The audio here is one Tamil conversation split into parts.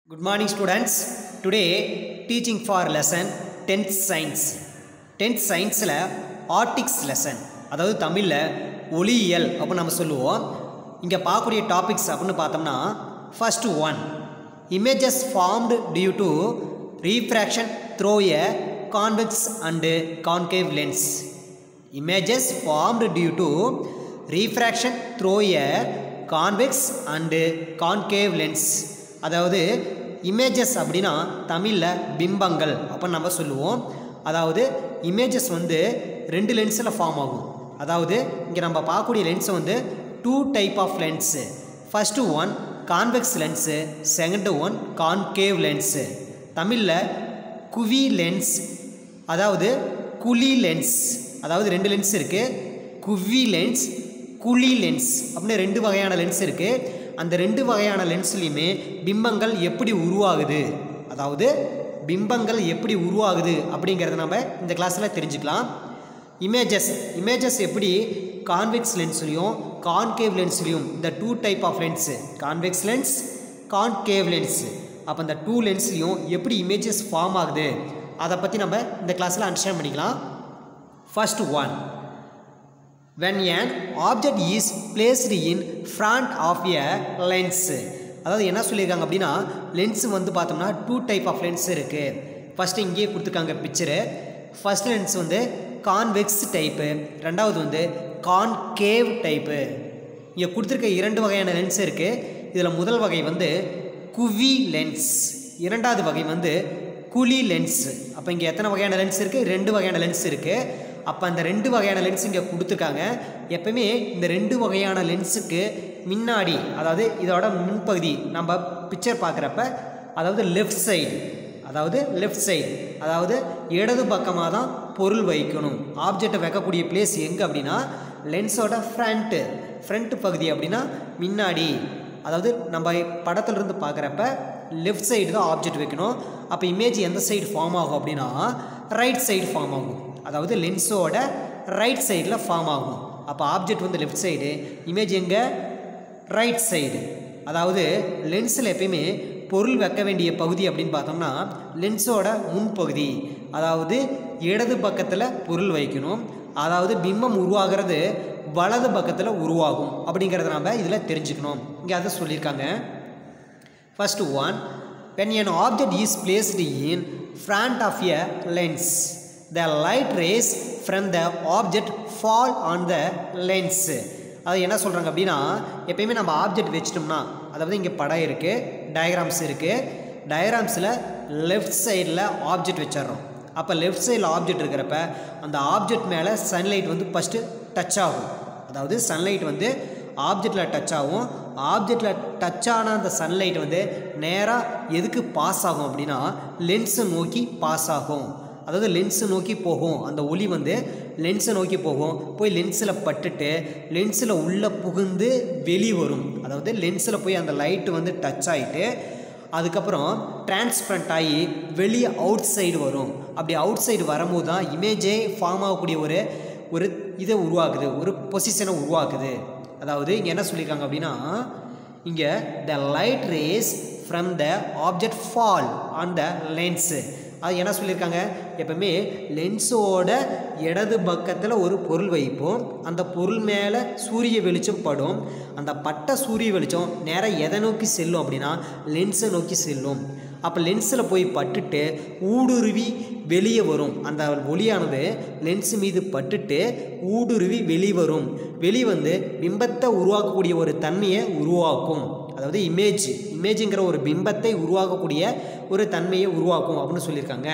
Good morning students. Today teaching for lesson 10th science. 10th scienceல ஆர்டிக்ஸ் லெசன் அதாவது தமிழில் ஒளியியல் அப்படின்னு நம்ம சொல்லுவோம் இங்கே பார்க்கக்கூடிய டாபிக்ஸ் அப்படின்னு பார்த்தோம்னா first one images formed due to refraction through a convex and concave lens images formed due to refraction through a convex and concave lens அதாவது இமேஜஸ் அப்படின்னா தமிழில் பிம்பங்கள் அப்படின்னு நம்ம சொல்லுவோம் அதாவது இமேஜஸ் வந்து ரெண்டு லென்ஸில் ஃபார்ம் ஆகும் அதாவது இங்கே நம்ம பார்க்கக்கூடிய லென்ஸ் வந்து two type of lens first one convex lens second one concave lens தமிழில் குவி லென்ஸ் அதாவது குழி லென்ஸ் அதாவது ரெண்டு லென்ஸ் இருக்குது குவி லென்ஸ் குழி லென்ஸ் அப்படின்னு ரெண்டு வகையான லென்ஸ் இருக்குது அந்த ரெண்டு வகையான லென்ஸ்லையுமே பிம்பங்கள் எப்படி உருவாகுது அதாவது பிம்பங்கள் எப்படி உருவாகுது அப்படிங்கிறத நம்ம இந்த கிளாஸில் தெரிஞ்சுக்கலாம் இமேஜஸ் இமேஜஸ் எப்படி கான்வெக்ஸ் லென்ஸ்லையும் கான்கேவ் லென்ஸ்லையும் இந்த two type of lens convex lens concave lens அப்போ இந்த டூ லென்ஸ்லையும் எப்படி இமேஜஸ் ஃபார்ம் ஆகுது அதை பற்றி நம்ம இந்த கிளாஸில் அண்டர்ஸ்டாண்ட் பண்ணிக்கலாம் first one when an object is placed in front of a lens அதாவது என்ன சொல்லியிருக்காங்க அப்படின்னா லென்ஸ் வந்து பார்த்தோம்னா டூ டைப் ஆஃப் லென்ஸ் இருக்குது ஃபஸ்ட்டு இங்கேயே கொடுத்துருக்காங்க பிக்சரு ஃபஸ்ட் லென்ஸ் வந்து கான்வெக்ஸ் டைப்பு ரெண்டாவது வந்து கான்கேவ் டைப்பு இங்கே கொடுத்துருக்க இரண்டு வகையான லென்ஸ் இருக்குது இதில் முதல் வகை வந்து குவி லென்ஸ் இரண்டாவது வகை வந்து குழி லென்ஸ் அப்போ இங்கே எத்தனை வகையான லென்ஸ் இருக்குது ரெண்டு வகையான லென்ஸ் இருக்குது அப்போ அந்த ரெண்டு வகையான லென்ஸ் இங்கே கொடுத்துருக்காங்க எப்பவுமே இந்த ரெண்டு வகையான லென்ஸுக்கு முன்னாடி அதாவது இதோட முன்பகுதி நம்ம பிக்சர் பார்க்குறப்ப அதாவது லெஃப்ட் சைடு அதாவது லெஃப்ட் சைடு அதாவது இடது பக்கமாக தான் பொருள் வைக்கணும் ஆப்ஜெக்டை வைக்கக்கூடிய பிளேஸ் எங்கே அப்படின்னா லென்ஸோட ஃப்ரண்ட்டு ஃப்ரண்ட் பகுதி அப்படின்னா முன்னாடி அதாவது நம்ம படத்துலேருந்து பார்க்குறப்ப லெஃப்ட் சைடு தான் ஆப்ஜெக்ட் வைக்கணும் அப்போ இமேஜ் எந்த சைடு ஃபார்ம் ஆகும் அப்படின்னா ரைட் சைடு ஃபார்ம் ஆகும் அதாவது லென்ஸோட ரைட் சைடில் ஃபார்ம் ஆகும் அப்போ ஆப்ஜெக்ட் வந்து லெஃப்ட் சைடு இமேஜ் எங்கே ரைட் சைடு அதாவது லென்ஸில் எப்பயுமே பொருள் வைக்க வேண்டிய பகுதி அப்படின்னு பார்த்தோம்னா லென்ஸோட முன்பகுதி அதாவது இடது பக்கத்தில் பொருள் வைக்கணும் அதாவது பிம்பம் உருவாகிறது வலது பக்கத்தில் உருவாகும் அப்படிங்கிறத நம்ம இதில் தெரிஞ்சுக்கணும் இங்கே அதை சொல்லியிருக்காங்க first one when an object is placed in front of a lens the light rays from the object fall on the lens அது என்ன சொல்கிறாங்க அப்படின்னா எப்பயுமே நம்ம ஆப்ஜெக்ட் வச்சிட்டோம்னா அதாவது இங்கே படம் இருக்குது டயக்ராம்ஸ் இருக்குது டயக்ராம்ஸில் லெஃப்ட் சைடில் ஆப்ஜெக்ட் வச்சிடுறோம் அப்போ லெஃப்ட் சைடில் ஆப்ஜெக்ட் இருக்கிறப்ப அந்த ஆப்ஜெக்ட் மேலே சன்லைட் வந்து ஃபஸ்ட்டு டச் ஆகும் அதாவது சன்லைட் வந்து ஆப்ஜெக்டில் டச் ஆகும் ஆப்ஜெக்டில் டச் ஆன அந்த சன்லைட் வந்து நேராக எதுக்கு பாஸ் ஆகும் அப்படின்னா லென்ஸை நோக்கி பாஸ் ஆகும் அதாவது லென்ஸை நோக்கி போகும் அந்த ஒளி வந்து லென்ஸை நோக்கி போகும் போய் லென்ஸில் பட்டுட்டு லென்ஸில் உள்ளே புகுந்து வெளி வரும் அதாவது லென்ஸில் போய் அந்த லைட்டு வந்து டச் ஆகிட்டு அதுக்கப்புறம் டிரான்ஸ்பரண்ட் ஆகி வெளியே அவுட் சைடு வரும் அப்படி அவுட் சைடு வரும்போது தான் இமேஜே ஃபார்ம் ஆகக்கூடிய ஒரு ஒரு இதை உருவாக்குது ஒரு பொசிஷனை உருவாக்குது அதாவது இங்கே என்ன சொல்லியிருக்காங்க அப்படின்னா இங்கே the light rays from the object fall on the lens அது என்ன சொல்லியிருக்காங்க எப்பவுமே லென்ஸோட இடது பக்கத்தில் ஒரு பொருள் வைப்போம் அந்த பொருள் மேலே சூரிய வெளிச்சம் படும் அந்த பட்ட சூரிய வெளிச்சம் நேராக எதை நோக்கி செல்லும் அப்படின்னா லென்ஸை நோக்கி செல்லும் அப்போ லென்ஸில் போய் பட்டுட்டு ஊடுருவி வெளியே வரும் அந்த ஒளியானது லென்ஸ் மீது பட்டுட்டு ஊடுருவி வெளிவரும் வெளி வந்து பிம்பத்தை உருவாக்கக்கூடிய ஒரு தன்மையை உருவாக்கும் அதாவது இமேஜ் இமேஜுங்கிற ஒரு பிம்பத்தை உருவாக்கக்கூடிய ஒரு தன்மையை உருவாக்கும் அப்படின்னு சொல்லியிருக்காங்க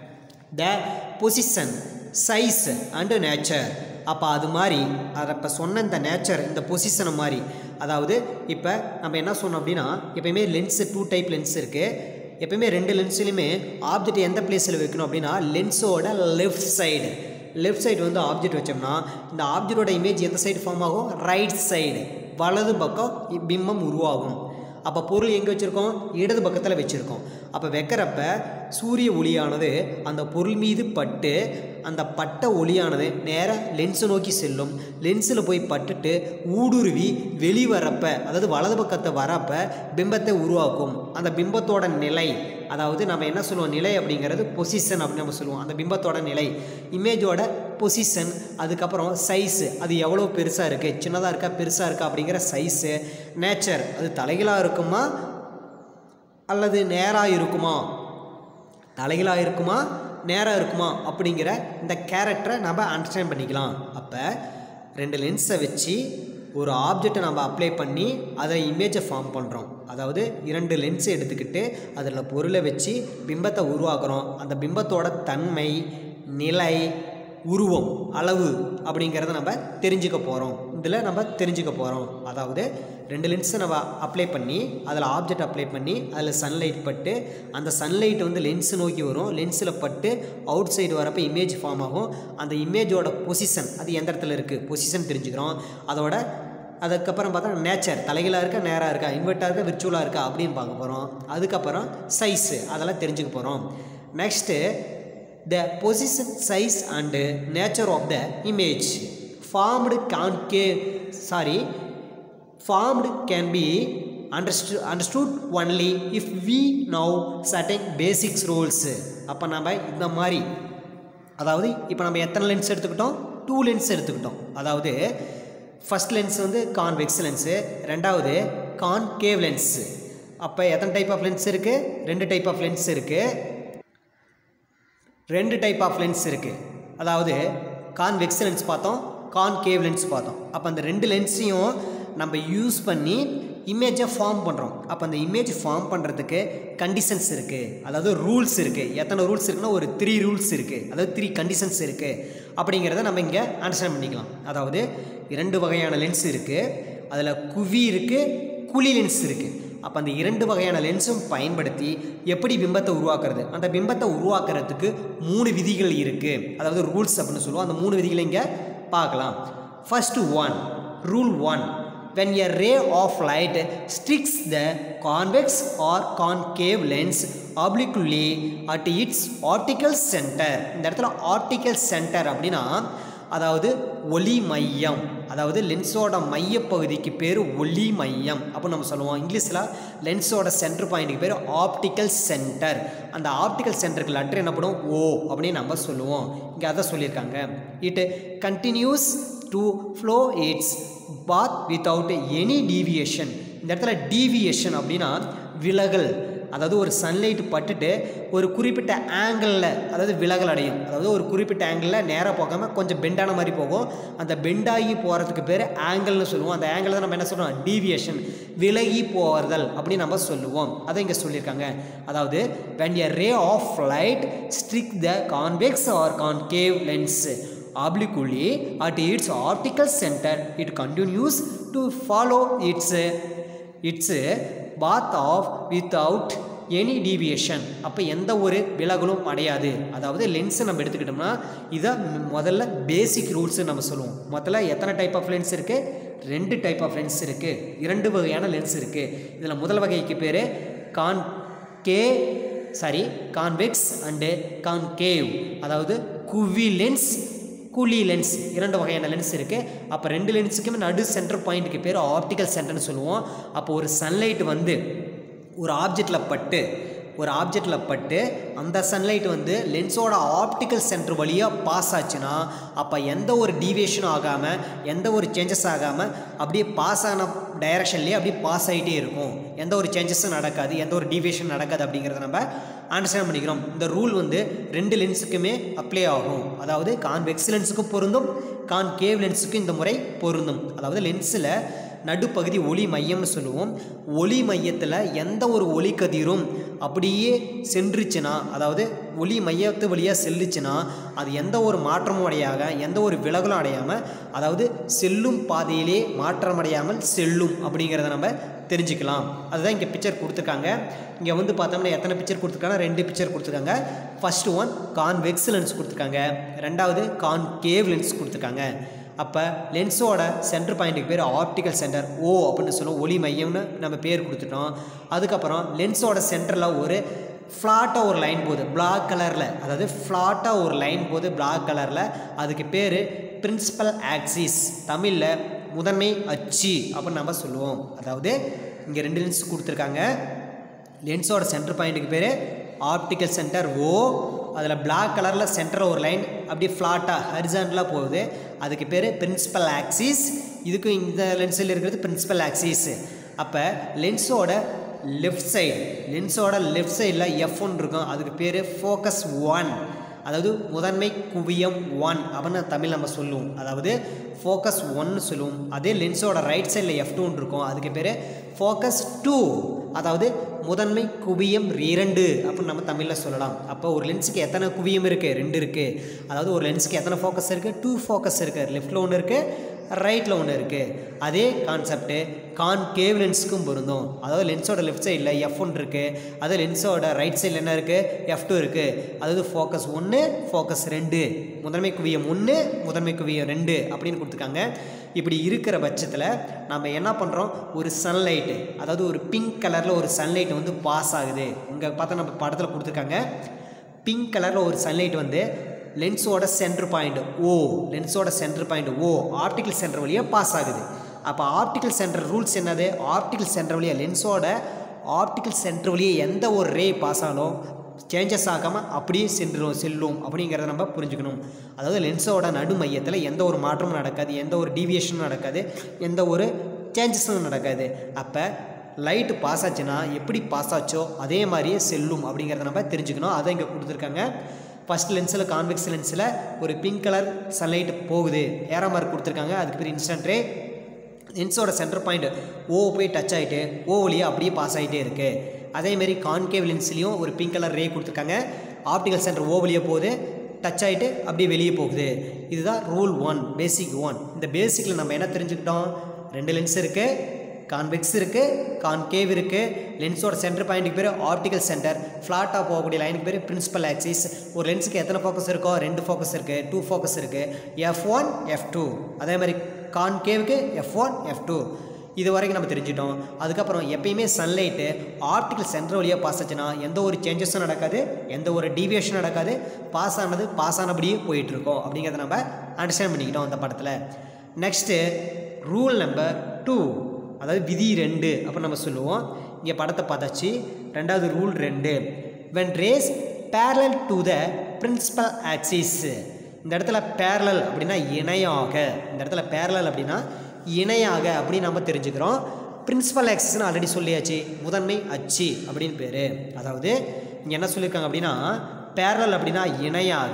the position size and nature அப்போ அது மாதிரி அதை இப்போ சொன்ன இந்த நேச்சர் இந்த பொசிஷனை மாதிரி அதாவது இப்போ நம்ம என்ன சொன்னோம் அப்படின்னா எப்பயுமே லென்ஸு டூ டைப் லென்ஸ் இருக்குது எப்பயுமே ரெண்டு லென்ஸ்லையுமே ஆப்ஜெக்ட் எந்த பிளேஸில் வைக்கணும் அப்படின்னா லென்ஸோட லெஃப்ட் சைடு லெஃப்ட் சைடு வந்து ஆப்ஜெக்ட் வச்சோம்னா இந்த ஆப்ஜெக்டோட இமேஜ் எந்த சைடு ஃபார்ம் ஆகும் ரைட் சைடு வலது பக்கம் பிம்பம் உருவாகும் அப்போ பொருள் எங்கே வச்சுருக்கோம் இடது பக்கத்தில் வச்சுருக்கோம் அப்போ வைக்கிறப்ப சூரிய ஒளியானது அந்த பொருள் மீது பட்டு அந்த பட்ட ஒளியானது நேராக லென்ஸை நோக்கி செல்லும் லென்ஸில் போய் பட்டுட்டு ஊடுருவி வெளிவரப்ப அதாவது வலது பக்கத்தை வரப்ப பிம்பத்தை உருவாக்கும் அந்த பிம்பத்தோட நிலை அதாவது நம்ம என்ன சொல்லுவோம் நிலை அப்படிங்கிறது பொசிஷன் அப்படின்னு நம்ம சொல்லுவோம் அந்த பிம்பத்தோட நிலை இமேஜோட பொசிஷன் அதுக்கப்புறம் சைஸு அது எவ்வளோ பெருசாக இருக்குது சின்னதாக இருக்கா பெருசாக இருக்கா அப்படிங்கிற சைஸு நேச்சர் அது தலைகளாக இருக்குமா அல்லது நேராக இருக்குமா தலைகளாக இருக்குமா நேராக இருக்குமா அப்படிங்கிற இந்த கேரக்டரை நம்ம அண்டர்ஸ்டாண்ட் பண்ணிக்கலாம் அப்போ ரெண்டு லென்ஸை வச்சு ஒரு ஆப்ஜெக்டை நம்ம அப்ளை பண்ணி அதை இமேஜை ஃபார்ம் பண்ணுறோம் அதாவது இரண்டு லென்ஸை எடுத்துக்கிட்டு அதில் பொருளை வச்சு பிம்பத்தை உருவாக்குறோம் அந்த பிம்பத்தோட தன்மை நிலை உருவம் அளவு அப்படிங்கிறத நம்ம தெரிஞ்சுக்க போகிறோம் இதில் நம்ம தெரிஞ்சுக்க போகிறோம் அதாவது ரெண்டு லென்ஸை நம்ம அப்ளை பண்ணி அதில் ஆப்ஜெக்ட் அப்ளை பண்ணி அதில் சன்லைட் பட்டு அந்த சன்லைட் வந்து லென்ஸ் நோக்கி வரும் லென்ஸில் பட்டு அவுட் சைடு வரப்போ இமேஜ் ஃபார்ம் ஆகும் அந்த இமேஜோட பொசிஷன் அது எந்த இடத்துல இருக்குது பொசிஷன் தெரிஞ்சுக்கிறோம் அதோட அதுக்கப்புறம் பார்த்தா நேச்சர் தலைகளாக இருக்கா நேராக இருக்கா இன்வெர்ட்டாக இருக்கா விர்ச்சுவலாக இருக்கா அப்படின்னு பார்க்க போகிறோம் அதுக்கப்புறம் சைஸு அதெல்லாம் தெரிஞ்சுக்க போகிறோம் next the position size and nature of the image formed concave sorry formed can be understood understood only if we know certain basics rules அப்போ நம்ம இந்த மாதிரி அதாவது இப்போ நம்ம எத்தனை லென்ஸ் எடுத்துக்கிட்டோம் டூ லென்ஸ் எடுத்துக்கிட்டோம் அதாவது ஃபஸ்ட் லென்ஸ் வந்து கான்வெக்ஸ் லென்ஸு ரெண்டாவது கான்கேவ் லென்ஸு அப்போ எத்தனை டைப் ஆஃப் லென்ஸ் இருக்குது ரெண்டு டைப் ஆஃப் லென்ஸ் இருக்குது ரெண்டு டைப் ஆஃப் லென்ஸ் இருக்குது அதாவது கான்வெக்ஸ் லென்ஸ் பார்த்தோம் கான்கேவ் லென்ஸ் பார்த்தோம் அப்போ அந்த ரெண்டு லென்ஸையும் நம்ம யூஸ் பண்ணி இமேஜை ஃபார்ம் பண்ணுறோம் அப்போ அந்த இமேஜ் ஃபார்ம் பண்ணுறதுக்கு கண்டிஷன்ஸ் இருக்குது அதாவது ரூல்ஸ் இருக்குது எத்தனை ரூல்ஸ் இருக்குன்னா ஒரு த்ரீ ரூல்ஸ் இருக்குது அதாவது த்ரீ கண்டிஷன்ஸ் இருக்குது அப்படிங்கிறத நம்ம இங்கே அண்டர்ஸ்டாண்ட் பண்ணிக்கலாம் அதாவது இரண்டு வகையான லென்ஸ் இருக்குது அதில் குவி இருக்குது குழி லென்ஸ் இருக்குது அப்போ அந்த இரண்டு வகையான லென்ஸும் பயன்படுத்தி எப்படி பிம்பத்தை உருவாக்குறது அந்த பிம்பத்தை உருவாக்குறதுக்கு மூணு விதிகள் இருக்குது அதாவது ரூல்ஸ் அப்படின்னு சொல்லுவோம் அந்த மூணு விதிகளை இங்கே பார்க்கலாம் first one rule one when a ray of light strikes the convex or concave lens obliquely at its optical center இந்த இடத்துல optical center அப்படின்னா அதாவது ஒளி மையம் அதாவது லென்ஸோட மையப்பகுதிக்கு பேர் ஒளி மையம் அப்போ நம்ம சொல்லுவோம் இங்கிலீஷில் லென்ஸோட சென்டர் பாயிண்ட்டுக்கு பேர் ஆப்டிக்கல் சென்டர் அந்த ஆப்டிக்கல் சென்டருக்கு லெட்டர் என்ன பண்ணும் ஓ அப்படின்னு நம்ம சொல்லுவோம் இங்கே அதை சொல்லியிருக்காங்க it continues to flow its path without any deviation இந்த இடத்துல டீவியேஷன் அப்படின்னா விலகல் அதாவது ஒரு சன்லைட் பட்டுட்டு ஒரு குறிப்பிட்ட ஆங்கிளில் அதாவது விலகல் அடையும் அதாவது ஒரு குறிப்பிட்ட ஆங்கிளில் நேராக போகாமல் கொஞ்சம் பெண்டான மாதிரி போகும் அந்த பெண்டாகி போகிறதுக்கு பேர் ஆங்கிள்னு சொல்லுவோம் அந்த ஆங்கிள் தான் நம்ம என்ன சொல்லுவோம் டீவியேஷன் விலகி போகிறதல் அப்படின்னு நம்ம சொல்லுவோம் அதை இங்கே சொல்லியிருக்காங்க அதாவது when a ray of light strike the convex or concave lens obliquely at its optical center it continues to follow its its path of without any deviation அப்போ எந்த ஒரு விலகலும் அடையாது அதாவது லென்ஸை நம்ம எடுத்துக்கிட்டோம்னா இதை முதல்ல பேசிக் ரூல்ஸ் நம்ம சொல்லுவோம் முதல்ல எத்தனை டைப் ஆஃப் லென்ஸ் இருக்குது ரெண்டு டைப் ஆஃப் லென்ஸ் இருக்குது இரண்டு வகையான லென்ஸ் இருக்குது இதில் முதல் வகைக்கு பேர் concave sorry convex and concave அதாவது குவி லென்ஸ் குழி லென்ஸ் இரண்டு வகையான லென்ஸ் இருக்குது அப்போ ரெண்டு லென்ஸுக்குமே நடு சென்டர் பாயிண்ட்டுக்கு பேர் ஆப்டிக்கல் சென்டர்னு சொல்லுவோம் அப்போ ஒரு சன்லைட் வந்து ஒரு ஆப்ஜெக்டில் பட்டு ஒரு ஆப்ஜெக்டில் பட்டு அந்த சன்லைட் வந்து லென்ஸோட ஆப்டிக்கல் சென்டர் வழியாக பாஸ் ஆச்சுன்னா அப்போ எந்த ஒரு டீவியேஷனும் ஆகாமல் எந்த ஒரு சேஞ்சஸ் ஆகாமல் அப்படியே பாஸ் ஆன டைரக்ஷன்லேயே அப்படியே பாஸ் ஆகிட்டே இருக்கும் எந்த ஒரு சேஞ்சஸும் நடக்காது எந்த ஒரு டீவியேஷன் நடக்காது அப்படிங்கிறத நம்ம அண்டர்ஸ்டாண்ட் பண்ணிக்கிறோம் இந்த ரூல் வந்து ரெண்டு லென்ஸுக்குமே அப்ளை ஆகும் அதாவது கான்வெக்ஸ் லென்ஸுக்கும் பொருந்தும் கான்கேவ் லென்ஸுக்கும் இந்த முறை பொருந்தும் அதாவது லென்ஸில் நடுப்பகுதி ஒளி மையம்னு சொல்லுவோம் ஒளி மையத்தில் எந்த ஒரு ஒளி கதிரும் அப்படியே சென்றுச்சுன்னா அதாவது ஒளி மையத்து வழியாக செல்லுச்சுன்னா அது எந்த ஒரு மாற்றமும் அடையாக எந்த ஒரு விலகலும் அடையாமல் அதாவது செல்லும் பாதையிலே மாற்றம் அடையாமல் செல்லும் அப்படிங்கிறத நம்ம தெரிஞ்சுக்கலாம் அதுதான் இங்கே பிக்சர் கொடுத்துருக்காங்க இங்கே வந்து பார்த்தோம்னா எத்தனை பிக்சர் கொடுத்துருக்காங்க ரெண்டு பிக்சர் கொடுத்துருக்காங்க ஃபஸ்ட்டு ஒன் கான்வெக்ஸ் லென்ஸ் கொடுத்துருக்காங்க ரெண்டாவது கான்கேவ் லென்ஸ் கொடுத்துருக்காங்க அப்போ லென்ஸோட சென்டர் பாயிண்ட்டுக்கு பேர் ஆப்டிக்கல் சென்டர் ஓ அப்படின்னு சொல்லுவோம் ஒளி மையம்னு நம்ம பேர் கொடுத்துட்டோம் அதுக்கப்புறம் லென்ஸோட சென்டரில் ஒரு ஃப்ளாட்டாக ஒரு லைன் போகுது பிளாக் கலரில் அதாவது ஃப்ளாட்டாக ஒரு லைன் போகுது பிளாக் கலரில் அதுக்கு பேர் பிரின்சிபல் ஆக்சிஸ் தமிழில் முதன்மை அச்சு அப்படின்னு நம்ம சொல்லுவோம் அதாவது இங்கே ரெண்டு லென்ஸ் கொடுத்துருக்காங்க லென்ஸோட சென்டர் பாயிண்ட்டுக்கு பேர் ஆப்டிக்கல் சென்டர் ஓ அதில் பிளாக் கலரில் சென்டரில் ஒரு லைன் அப்படியே ஃப்ளாட்டாக ஹரிசாண்டலாக போகுது அதுக்கு பேர் பிரின்சிபல் ஆக்சிஸ் இதுக்கும் இந்த லென்ஸில் இருக்கிறது பிரின்சிபல் ஆக்சிஸ் அப்போ லென்ஸோட லெஃப்ட் சைடு லென்ஸோட லெஃப்ட் சைடில் எஃப் ஒன் இருக்கும் அதுக்கு பேர் ஃபோக்கஸ் ஒன் அதாவது முதன்மை குவியம் ஒன் அப்படின்னு தமிழ் நம்ம சொல்லுவோம் அதாவது ஃபோக்கஸ் ஒன்னு சொல்லுவோம் அதே லென்ஸோட ரைட் சைடில் எஃப் டூன்னு இருக்கும் அதுக்கு பேர் ஃபோக்கஸ் டூ அதாவது முதன்மை குவியம் இரண்டு அப்படின்னு நம்ம தமிழில் சொல்லலாம் அப்போ ஒரு லென்ஸுக்கு எத்தனை குவியம் இருக்குது ரெண்டு இருக்குது அதாவது ஒரு லென்ஸுக்கு எத்தனை ஃபோக்கஸ் இருக்குது டூ ஃபோக்கஸ் இருக்குது லெஃப்ட்டில் ஒன்று இருக்குது ரைட்டில் ஒன்று இருக்குது அதே கான்செப்ட்டு கான்கேவ் லென்ஸுக்கும் பொருந்தும் அதாவது லென்ஸோட லெஃப்ட் சைடில் எஃப் ஒன் இருக்குது அதே லென்ஸோட ரைட் சைடில் என்ன இருக்குது எஃப் டூ இருக்குது அதாவது ஃபோக்கஸ் ஒன்று ஃபோக்கஸ் ரெண்டு முதன்மை குவியம் ஒன்று முதன்மை குவியம் ரெண்டு அப்படின்னு கொடுத்துருக்காங்க இப்படி இருக்கிற பட்சத்தில் நம்ம என்ன பண்ணுறோம் ஒரு சன்லைட்டு அதாவது ஒரு பிங்க் கலரில் ஒரு சன்லைட் வந்து பாஸ் ஆகுது இங்கே பார்த்தா நம்ம படத்தில் கொடுத்துருக்காங்க பிங்க் கலரில் ஒரு சன்லைட் வந்து லென்ஸோட சென்டர் பாயிண்ட் ஓ லென்ஸோட centre point O optical centre வழியாக பாஸ் ஆகுது அப்போ ஆப்டிக்கல் சென்டர் ரூல்ஸ் என்னது ஆப்டிக்கல் சென்டர் வழியாக லென்ஸோட ஆப்டிக்கல் சென்டர் வழியாக எந்த ஒரு ரே பாஸ் ஆனாலும் சேஞ்சஸ் ஆகாமல் அப்படியே சென்றுடும் செல்லும் அப்படிங்கிறத நம்ம புரிஞ்சுக்கணும் அதாவது லென்ஸோட நடு மையத்தில் எந்த ஒரு மாற்றமும் நடக்காது எந்த ஒரு டீவியேஷனும் நடக்காது எந்த ஒரு சேஞ்சஸும் நடக்காது அப்போ லைட்டு பாஸ் ஆச்சுன்னா எப்படி பாஸ் ஆச்சோ அதே மாதிரியே செல்லும் அப்படிங்கிறத நம்ம தெரிஞ்சுக்கணும் அதை இங்கே கொடுத்துருக்காங்க ஃபஸ்ட் லென்ஸில் கான்வெக்ஸ் லென்ஸில் ஒரு பிங்க் கலர் சன்லைட் போகுது ஏரா மார்க் கொடுத்துருக்காங்க அதுக்கு பேர் இன்ஸ்டன்ட் ரே லென்ஸோட சென்டர் பாயிண்ட் ஓ போய் டச் ஆகிட்டு ஓ வழியாக அப்படியே பாஸ் ஆகிட்டே இருக்குது அதேமாரி கான்கேவ் லென்ஸ்லேயும் ஒரு பிங்க் கலர் ரே கொடுத்துருக்காங்க ஆப்டிக்கல் சென்டர் ஓ வழியாக போகுது டச் ஆகிட்டு அப்படியே வெளியே போகுது இதுதான் ரூல் ஒன் பேசிக் ஒன் இந்த பேசிக்கில் நம்ம என்ன தெரிஞ்சுக்கிட்டோம் ரெண்டு லென்ஸ் இருக்குது கான்வெக்ஸ் இருக்குது கான்கேவ் இருக்குது லென்ஸோட சென்டர் பாயிண்ட்டுக்கு பேர் ஆப்டிக்கல் சென்டர் ஃப்ளாட்டாக போகக்கூடிய லைனுக்கு பேர் பிரின்சிபல் ஆக்சிஸ் ஒரு லென்ஸுக்கு எத்தனை ஃபோக்கஸ் இருக்கோ ரெண்டு ஃபோக்கஸ் இருக்குது டூ ஃபோக்கஸ் இருக்குது எஃப் ஒன் எஃப் டூ அதே மாதிரி கான்கேவுக்கு எஃப் ஒன் எஃப் டூ இது வரைக்கும் நம்ம தெரிஞ்சிட்டோம் அதுக்கப்புறம் எப்பயுமே சன்லைட்டு ஆப்டிக்கல் சென்டர் வழியாக பாஸ் ஆச்சுன்னா எந்த ஒரு சேஞ்சஸும் நடக்காது எந்த ஒரு டீவியேஷனும் நடக்காது பாஸ் ஆனது பாஸ் ஆனபடியே போயிட்டுருக்கோம் அப்படிங்கிறத நம்ம அண்டர்ஸ்டாண்ட் பண்ணிக்கிட்டோம் அந்த படத்தில் நெக்ஸ்ட்டு ரூல் நம்பர் டூ அதாவது விதி ரெண்டு அப்போ நம்ம சொல்லுவோம் இங்கே படத்தை பார்த்தாச்சு ரெண்டாவது ரூல் ரெண்டு when rays parallel to the principal axis இந்த இடத்துல parallel அப்படின்னா இணையாக இந்த இடத்துல parallel அப்படின்னா இணையாக அப்படின்னு நம்ம தெரிஞ்சுக்கிறோம் பிரின்சிபல் ஆக்சிஸ்னு ஆல்ரெடி சொல்லியாச்சு முதன்மை அச்சு அப்படின்னு பேர் அதாவது இங்கே என்ன சொல்லியிருக்காங்க அப்படின்னா parallel அப்படின்னா இணையாக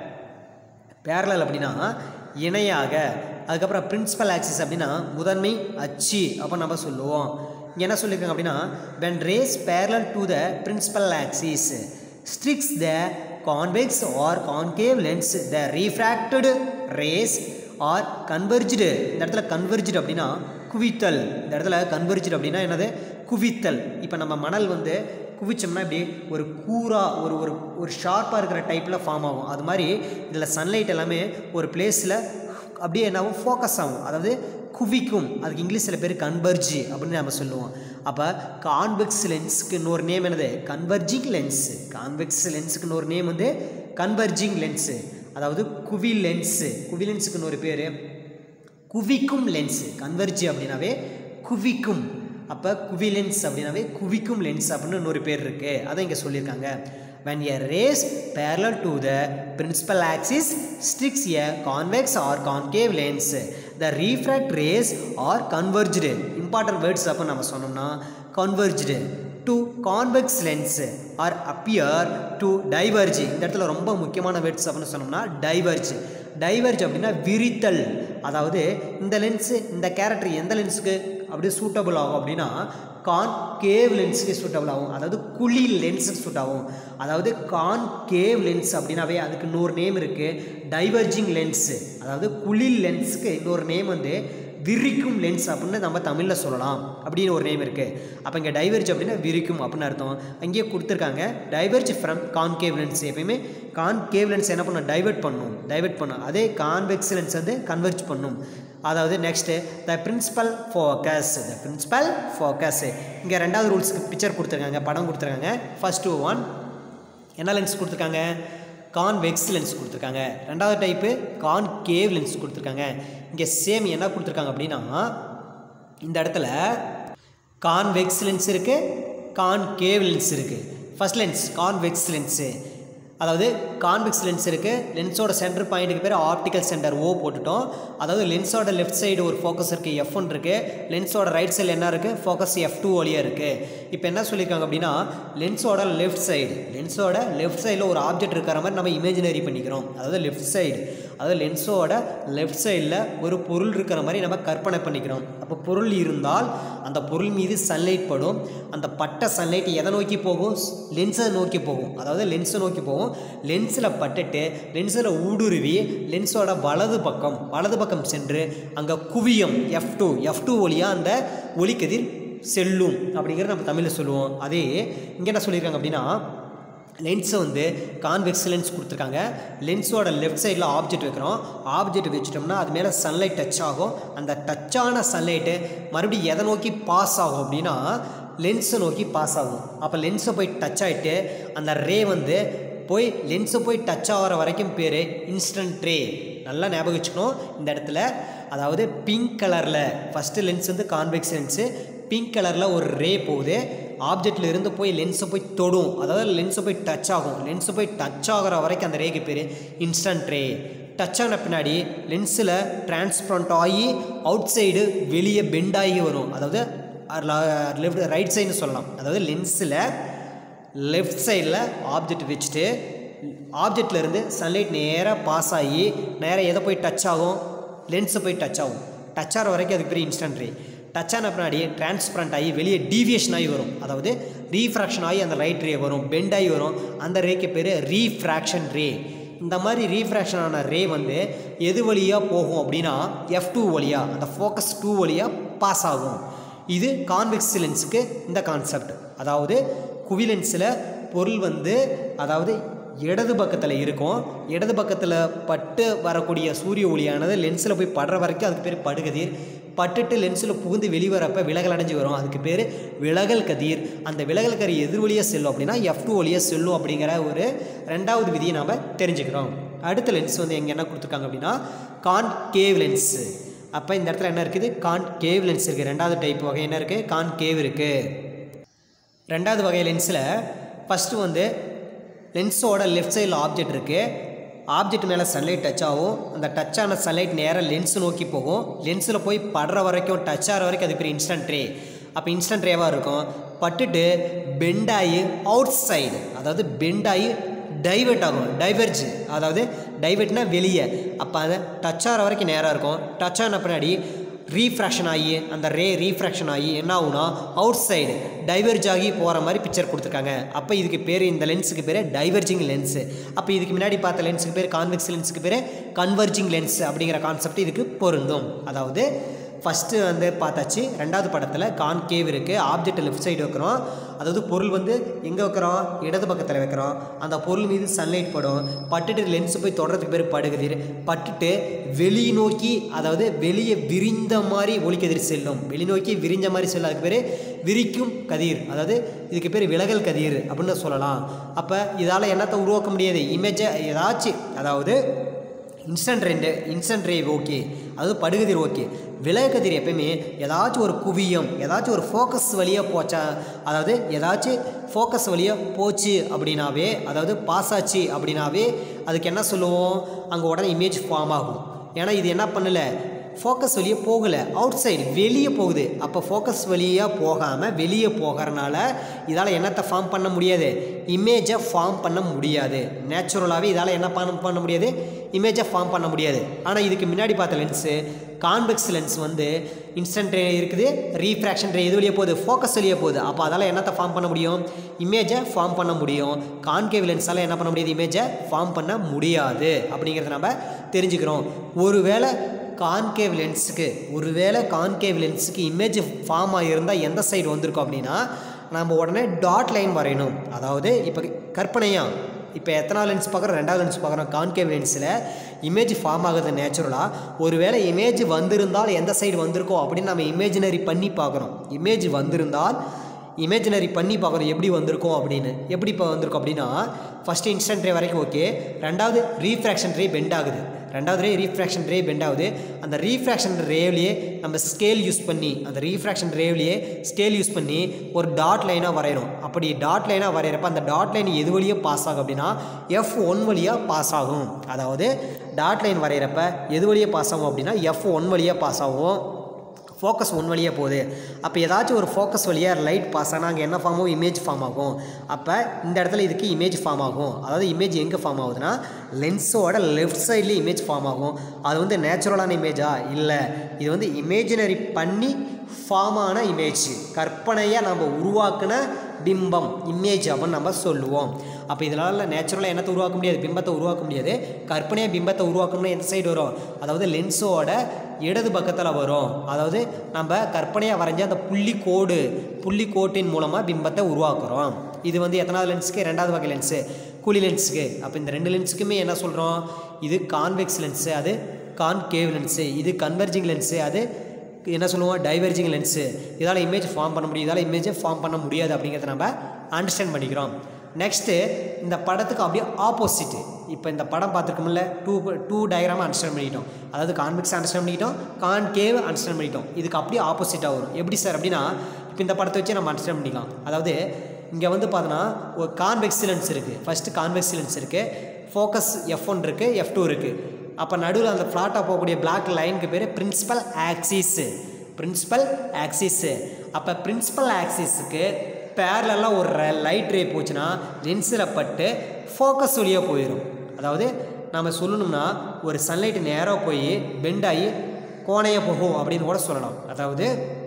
பேரலல் அப்படின்னா இணையாக அதுக்கப்புறம் பிரின்சிபல் ஆக்சிஸ் அப்படின்னா முதன்மை அச்சு அப்போ நம்ம சொல்லுவோம் இங்கே என்ன சொல்லியிருக்காங்க அப்படின்னா when rays parallel to the principal axis strikes the convex or concave lens the refracted rays are converged இந்த இடத்துல converged அப்படின்னா குவித்தல் இந்த இடத்துல converged அப்படின்னா என்னது குவித்தல் இப்போ நம்ம மணல் வந்து குவிச்சோம்னா இப்படி ஒரு கூரா ஒரு ஒரு ஒரு ஷார்ப்பாக இருக்கிற டைப்பில் ஃபார்ம் ஆகும் அது மாதிரி இதில் சன்லைட் எல்லாமே ஒரு பிளேஸில் அப்படியே என்னாகும் ஃபோக்கஸ் ஆகும் அதாவது குவிக்கும் அதுக்கு இங்கிலீஷில் பேர் கன்வர்ஜி அப்படின்னு நம்ம சொல்லுவோம் அப்போ கான்வெக்ஸ் லென்ஸுக்கு இன்னொரு நேம் என்னது கன்வர்ஜிங் லென்ஸு கான்வெக்ஸ் லென்ஸுக்கு இன்னொரு நேம் வந்து கன்வர்ஜிங் லென்ஸு அதாவது குவி லென்ஸு குவி லென்ஸுக்கு இன்னொரு பேர் குவிக்கும் லென்ஸு கன்வர்ஜி அப்படின்னாவே குவிக்கும் அப்போ குவி லென்ஸ் அப்படின்னாவே குவிக்கும் லென்ஸ் அப்படின்னு இன்னொரு பேர் இருக்குது அதை இங்கே சொல்லியிருக்காங்க when a rays parallel to the principal axis strikes a convex or concave lens the refract rays are converged important words அப்போ நம்ம சொன்னோம்னா converged to convex lens or appear to diverge இந்த இடத்துல ரொம்ப முக்கியமான வேர்ட்ஸ் அப்படின்னு சொன்னோம்னா diverge டைவர்ஜ் அப்படின்னா விரித்தல் அதாவது இந்த லென்ஸு இந்த கேரக்டர் எந்த லென்ஸுக்கு அப்படியே சூட்டபுள் ஆகும் அப்படின்னா கான்கேவ் லென்ஸுக்கு சூட்டபுள் ஆகும் அதாவது குழி லென்ஸுக்கு சூட் ஆகும் அதாவது கான்கேவ் லென்ஸ் அப்படின்னாவே அதுக்கு இன்னொரு நேம் இருக்குது டைவர்ஜிங் லென்ஸு அதாவது குழி லென்ஸுக்கு இன்னொரு நேம் வந்து விரிக்கும் லென்ஸ் அப்படின்னு நம்ம தமிழில் சொல்லலாம் அப்படின்னு ஒரு நேம் இருக்குது அப்போ இங்கே டைவர்ஜ் அப்படின்னா விரிக்கும் அப்படின்னு அர்த்தம் அங்கேயே கொடுத்துருக்காங்க டைவர்ஜ் ஃப்ரம் கான்கேவ் லென்ஸ் எப்பயுமே கான்கேவ் லென்ஸ் என்ன பண்ணும் டைவர்ட் பண்ணும் டைவர்ட் பண்ணும் அதே கான்வெக்ஸ் லென்ஸ் வந்து கன்வெர்ஜ் பண்ணும் அதாவது next the principal focus the principal focus இங்கே ரெண்டாவது ரூல்ஸ்க்கு பிக்சர் கொடுத்துருக்காங்க படம் கொடுத்துருக்காங்க ஃபஸ்ட்டு ஒன் என்ன லென்ஸ் கொடுத்துருக்காங்க கான்வெக்ஸ் லென்ஸ் கொடுத்துருக்காங்க ரெண்டாவது டைப்பு கான்கேவ் லென்ஸ் கொடுத்துருக்காங்க இங்கே சேம் என்ன கொடுத்துருக்காங்க அப்படின்னா இந்த இடத்துல கான்வெக்ஸ் லென்ஸ் இருக்குது கான்கேவ் லென்ஸ் இருக்குது ஃபஸ்ட் லென்ஸ் கான்வெக்ஸ் லென்ஸு அதாவது கான்வெக்ஸ் லென்ஸ் இருக்குது லென்ஸோட சென்டர் பாயிண்ட்டுக்கு பேர் ஆப்டிக்கல் சென்டர் ஓ போட்டுட்டோம் அதாவது லென்ஸோட லெஃப்ட் சைடு ஒரு ஃபோக்கஸ் இருக்குது எஃப் ஒன் இருக்குது லென்ஸோட ரைட் சைடில் என்ன இருக்குது ஃபோக்கஸ் எஃப் டூ வழியாக இருக்குது இப்போ என்ன சொல்லியிருக்காங்க அப்படின்னா லென்ஸோட லெஃப்ட் சைடு லென்ஸோட லெஃப்ட் சைடில் ஒரு ஆப்ஜெக்ட் இருக்கிற மாதிரி நம்ம இமேஜினரி பண்ணிக்கிறோம் அதாவது லெஃப்ட் சைடு அதாவது லென்ஸோட லெஃப்ட் சைடில் ஒரு பொருள் இருக்கிற மாதிரி நம்ம கற்பனை பண்ணிக்கிறோம் அப்போ பொருள் இருந்தால் அந்த பொருள் மீது சன்லைட் படும் அந்த பட்ட சன்லைட் எதை நோக்கி போகும் லென்ஸை நோக்கி போகும் அதாவது லென்ஸை நோக்கி போகும் லென்ஸில் பட்டுட்டு லென்ஸில் ஊடுருவி லென்ஸோட வலது பக்கம் வலது பக்கம் சென்று அங்கே குவியம் எஃப் டூ எஃப் டூ வழியாக அந்த ஒளிக்கதிர் செல்லும் அப்படிங்கிறத நம்ம தமிழில் சொல்லுவோம் அதே இங்கே என்ன சொல்லியிருக்காங்க அப்படின்னா லென்ஸை வந்து கான்வெக்ஸ் லென்ஸ் கொடுத்துருக்காங்க லென்ஸோட லெஃப்ட் சைடில் ஆப்ஜெக்ட் வைக்கிறோம் ஆப்ஜெக்ட் வச்சுட்டோம்னா அது மேலே சன்லைட் டச் ஆகும் அந்த டச்சான சன்லைட்டு மறுபடியும் எதை நோக்கி பாஸ் ஆகும் அப்படின்னா லென்ஸை நோக்கி பாஸ் ஆகும் அப்போ லென்ஸை போய் டச் ஆகிட்டு அந்த ரே வந்து போய் லென்ஸை போய் டச் ஆகிற வரைக்கும் பேர் இன்ஸ்டன்ட் ரே நல்லா ஞாபகம் வச்சுக்கணும் இந்த இடத்துல அதாவது பிங்க் கலரில் ஃபஸ்ட்டு லென்ஸ் வந்து கான்வெக்ஸ் லென்ஸு பிங்க் கலரில் ஒரு ரே போகுது ஆப்ஜெக்டில் இருந்து போய் லென்ஸை போய் தொடும் அதாவது லென்ஸை போய் டச் ஆகும் லென்ஸை போய் டச் ஆகிற வரைக்கும் அந்த ரேக்கு பேர் இன்ஸ்டன்ட் ரே டச் ஆன பின்னாடி லென்ஸில் டிரான்ஸ்பரண்ட் ஆகி அவுட் சைடு வெளியே பெண்ட் ஆகி வரும் அதாவது லெஃப்ட் ரைட் சைடுன்னு சொல்லலாம் அதாவது லென்ஸில் லெஃப்ட் சைடில் ஆப்ஜெக்ட் வச்சுட்டு ஆப்ஜெக்டில் இருந்து சன்லைட் நேராக பாஸ் ஆகி நேராக எதை போய் டச் ஆகும் லென்ஸை போய் டச் ஆகும் டச் ஆகிற வரைக்கும் அதுக்கு பேர் இன்ஸ்டன்ட் ரே டச் ஆன பின்னாடி டிரான்ஸ்பரண்ட் ஆகி வெளியே டீவியேஷன் ஆகி வரும் அதாவது ரீஃப்ராக்ஷன் ஆகி அந்த ரைட் ரே வரும் பெண்ட் ஆகி வரும் அந்த ரேக்கு பேர் ரீஃப்ராக்ஷன் ரே இந்த மாதிரி ரீஃப்ராக்ஷன் ஆன ரே வந்து எது வழியாக போகும் அப்படின்னா எஃப் டூ வழியாக அந்த ஃபோக்கஸ் டூ வழியாக பாஸ் ஆகும் இது கான்வெக்ஸ் லென்ஸுக்கு இந்த கான்செப்ட் அதாவது குவிலென்ஸில் பொருள் வந்து அதாவது இடது பக்கத்தில் இருக்கும் இடது பக்கத்தில் பட்டு வரக்கூடிய சூரிய ஒளியானது லென்ஸில் போய் படுற வரைக்கும் அதுக்கு பேர் படுகதிர் பட்டுட்டு லென்ஸில் புகுந்து வெளிவரப்ப விலகல் அடைஞ்சு வரும் அதுக்கு பேர் விலகல் கதிர் அந்த விலகல் கதிர் எதிர் வழியாக செல்லும் அப்படின்னா எஃப் டூ வழியாக செல்லும் அப்படிங்கிற ஒரு ரெண்டாவது விதியை நாம் தெரிஞ்சுக்கிறோம் அடுத்த லென்ஸ் வந்து எங்கே என்ன கொடுத்துருக்காங்க அப்படின்னா கான்கேவ் லென்ஸு அப்போ இந்த இடத்துல என்ன இருக்குது கான்கேவ் லென்ஸ் இருக்குது ரெண்டாவது டைப் வகை என்ன இருக்குது கான்கேவ் இருக்குது ரெண்டாவது வகை லென்ஸில் ஃபஸ்ட்டு வந்து லென்ஸோட லெஃப்ட் சைடில் ஆப்ஜெக்ட் இருக்குது ஆப்ஜெக்ட் மேலே சன்லைட் டச் ஆகும் அந்த டச் ஆன சன்லைட் நேராக லென்ஸ் நோக்கி போகும் லென்ஸில் போய் படுற வரைக்கும் டச் ஆகிற வரைக்கும் அது பேர் இன்ஸ்டன்ட் ரே அப்போ இன்ஸ்டன்ட் ரேவாக இருக்கும் பட்டுட்டு பெண்ட் ஆகி அவுட் சைடு அதாவது பெண்ட் ஆகி டைவெர்ட் ஆகும் டைவர்ஜ் அதாவது டைவெர்ட்னா வெளியே அப்போ அதை டச் ஆகிற வரைக்கும் நேராக இருக்கும் டச் ஆன பின்னாடி ரீஃப்ராக்ஷன் ஆகி அந்த ரே ரீஃப்ராக்ஷன் ஆகி என்ன ஆகுனா அவுட் சைடு டைவர்ஜ் ஆகி போகிற மாதிரி பிக்சர் கொடுத்துருக்காங்க அப்போ இதுக்கு பேர் இந்த லென்ஸுக்கு பேர் டைவர்ஜிங் லென்ஸு அப்போ இதுக்கு முன்னாடி பார்த்த லென்ஸுக்கு பேர் கான்வெக்ஸ் லென்ஸுக்கு பேர் கன்வர்ஜிங் லென்ஸ் அப்படிங்கிற கான்செப்ட் இதுக்கு பொருந்தும் அதாவது ஃபஸ்ட்டு வந்து பார்த்தாச்சு ரெண்டாவது படத்தில் கான்கேவ் இருக்குது ஆப்ஜெக்ட் லெஃப்ட் சைடு வைக்கிறோம் அதாவது பொருள் வந்து எங்கே வைக்கிறோம் இடது பக்கத்தில் வைக்கிறோம் அந்த பொருள் மீது சன்லைட் படும் பட்டுட்டு லென்ஸ் போய் தொடறதுக்கு பேர் படுகதிர் பட்டுட்டு வெளி நோக்கி அதாவது வெளியே விரிந்த மாதிரி ஒளிக்கதிர் செல்லும் வெளி நோக்கி விரிஞ்ச மாதிரி செல்லும் அதுக்கு பேர் விரிக்கும் கதிர் அதாவது இதுக்கு பேர் விலகல் கதிர் அப்படின்னு சொல்லலாம் அப்போ இதால் என்னத்தை உருவாக்க முடியாது இமேஜை ஏதாச்சும் அதாவது இன்ஸ்டன்ட் ரெண்டு இன்ஸ்டன்ட் ரே ஓகே அதாவது படுகதிர் ஓகே விலகதிர் எப்பயுமே ஏதாச்சும் ஒரு குவியம் ஏதாச்சும் ஒரு ஃபோக்கஸ் வழியாக போச்சா அதாவது ஏதாச்சும் ஃபோக்கஸ் வழியாக போச்சு அப்படின்னாவே அதாவது பாஸ் ஆச்சு அப்படின்னாவே அதுக்கு என்ன சொல்லுவோம் அங்கே உடனே இமேஜ் ஃபார்ம் ஆகும் ஏன்னா இது என்ன பண்ணல ஃபோக்கஸ் வழியே போகலை அவுட் சைடு வெளியே போகுது அப்போ ஃபோக்கஸ் வழியாக போகாமல் வெளியே போகிறனால இதால் என்னத்தை ஃபார்ம் பண்ண முடியாது இமேஜை ஃபார்ம் பண்ண முடியாது நேச்சுரலாகவே இதால் என்ன பண்ண பண்ண முடியாது இமேஜை ஃபார்ம் பண்ண முடியாது ஆனால் இதுக்கு முன்னாடி பார்த்த லென்ஸு கான்வெக்ஸ் லென்ஸ் வந்து இன்ஸ்டன்ட் ரே இருக்குது ரீஃப்ராக்ஷன் ரே எது வழியே போகுது ஃபோக்கஸ் வழியே போகுது அப்போ அதால் என்னத்தை ஃபார்ம் பண்ண முடியும் இமேஜை ஃபார்ம் பண்ண முடியும் கான்கேவ் லென்ஸால் என்ன பண்ண முடியாது இமேஜை ஃபார்ம் பண்ண முடியாது அப்படிங்கிறத நம்ம தெரிஞ்சுக்கிறோம் ஒருவேளை கான்கேவ் லென்ஸுக்கு ஒருவேளை கான்கேவ் லென்ஸுக்கு இமேஜ் ஃபார்ம் ஆகியிருந்தால் எந்த சைடு வந்திருக்கும் அப்படின்னா நம்ம உடனே டாட் லைன் வரையணும் அதாவது இப்போ கற்பனையாக இப்போ எத்தனாவது லென்ஸ் பார்க்குறோம் ரெண்டாவது லென்ஸ் பார்க்குறோம் கான்கேவ் லென்ஸில் இமேஜ் ஃபார்ம் ஆகுது நேச்சுரலாக ஒருவேளை இமேஜ் வந்திருந்தால் எந்த சைடு வந்திருக்கோம் அப்படின்னு நம்ம இமேஜினரி பண்ணி பார்க்குறோம் இமேஜ் வந்திருந்தால் இமேஜினரி பண்ணி பார்க்குறோம் எப்படி வந்திருக்கோம் அப்படின்னு எப்படி இப்போ வந்திருக்கோம் அப்படின்னா ஃபஸ்ட்டு இன்ஸ்டன்ட் ரே வரைக்கும் ஓகே ரெண்டாவது ரீஃப்ராக்ஷன் ரே பெண்ட் ஆகுது ரெண்டாவது ரே ரீஃப்ராக்ஷன் ரே பெண்ட் ஆகுது அந்த ரீஃப்ராக்ஷன் ரேவ்லேயே நம்ம ஸ்கேல் யூஸ் பண்ணி அந்த ரீஃப்ராக்ஷன் ரேவ்லேயே ஸ்கேல் யூஸ் பண்ணி ஒரு டாட் லைனாக வரைகிறோம் அப்படி டாட் லைனாக வரைகிறப்ப அந்த டாட் லைன் எது வழியாக பாஸ் ஆகும் அப்படின்னா எஃப் ஒன் வழியாக பாஸ் ஆகும் அதாவது டாட் லைன் வரைகிறப்ப எது வழியாக பாஸ் ஆகும் அப்படின்னா எஃப் ஒன் வழியாக பாஸ் ஆகும் ஃபோக்கஸ் ஒன் வழியாக போகுது அப்போ ஏதாச்சும் ஒரு ஃபோக்கஸ் வழியாக லைட் பாஸ் ஆனால் அங்கே என்ன ஃபார்ம் ஆகும் இமேஜ் ஃபார்ம் ஆகும் அப்போ இந்த இடத்துல இதுக்கு இமேஜ் ஃபார்ம் ஆகும் அதாவது இமேஜ் எங்கே ஃபார்ம் ஆகுதுன்னா லென்ஸோட லெஃப்ட் சைட்லேயே இமேஜ் ஃபார்ம் ஆகும் அது வந்து நேச்சுரலான இமேஜா இல்லை இது வந்து இமேஜினரி பண்ணி ஃபார்ம் ஆன இமேஜ் கற்பனையாக நம்ம உருவாக்குன பிம்பம் இமேஜ் அப்படின்னு நம்ம சொல்லுவோம் அப்போ இதனால் நேச்சுரலாக என்னத்தை உருவாக்க முடியாது பிம்பத்தை உருவாக்க முடியாது கற்பனையாக பிம்பத்தை உருவாக்கணும்னா எந்த சைடு வரும் அதாவது லென்ஸோட இடது பக்கத்தில் வரும் அதாவது நம்ம கற்பனையாக வரைஞ்ச அந்த புள்ளி கோடு புள்ளி கோட்டின் மூலமாக பிம்பத்தை உருவாக்குறோம் இது வந்து எத்தனாவது லென்ஸுக்கு ரெண்டாவது வகை லென்ஸு குழி லென்ஸுக்கு அப்போ இந்த ரெண்டு லென்ஸுக்குமே என்ன சொல்கிறோம் இது கான்வெக்ஸ் லென்ஸு அது கான்கேவ் லென்ஸு இது கன்வெர்ஜிங் லென்ஸு அது என்ன சொல்லுவோம் டைவர்ஜிங் லென்ஸு இதால் இமேஜ் ஃபார்ம் பண்ண முடியும் இதால் இமேஜை ஃபார்ம் பண்ண முடியாது அப்படிங்கிறத நம்ம அண்டர்ஸ்டாண்ட் பண்ணிக்கிறோம் நெக்ஸ்ட்டு இந்த படத்துக்கு அப்படியே ஆப்போசிட்டு இப்போ இந்த படம் பார்த்துருக்கோம்ல டூ டூ டயக்ராமாக அண்டர்ஸ்டாண்ட் பண்ணிட்டோம் அதாவது கான்வெக்ஸ் அண்டர்ஸ்டாண்ட் பண்ணிட்டோம் கான்கேவ் அண்டர்ஸ்டாண்ட் பண்ணிட்டோம் இதுக்கு அப்படியே ஆப்போசிட்டாக வரும் எப்படி சார் அப்படின்னா இப்போ இந்த படத்தை வச்சு நம்ம அண்டர்ஸ்டாண்ட் பண்ணிக்கலாம் அதாவது இங்கே வந்து பார்த்தோன்னா ஒரு கான்வெக்ஸ் லென்ஸ் இருக்குது ஃபஸ்ட்டு கான்வெக்ஸ் லென்ஸ் இருக்குது ஃபோக்கஸ் எஃப் ஒன் இருக்குது எஃப் டூ இருக்குது அப்போ நடுவில் அந்த ஃப்ளாட்டாக போகக்கூடிய பிளாக் லைனுக்கு பேர் பிரின்சிபல் ஆக்சிஸு பிரின்சிபல் ஆக்சிஸு அப்போ பிரின்சிபல் ஆக்சிஸுக்கு பேரலெல்லாம் ஒரு லைட் ரே போச்சுன்னா லென்ஸில் பட்டு ஃபோக்கஸ் வழியாக போயிடும் அதாவது நம்ம சொல்லணும்னா ஒரு சன்லைட் நேராக போய் பெண்ட் ஆகி கோணையாக போகும் அப்படின்னு கூட சொல்லலாம் அதாவது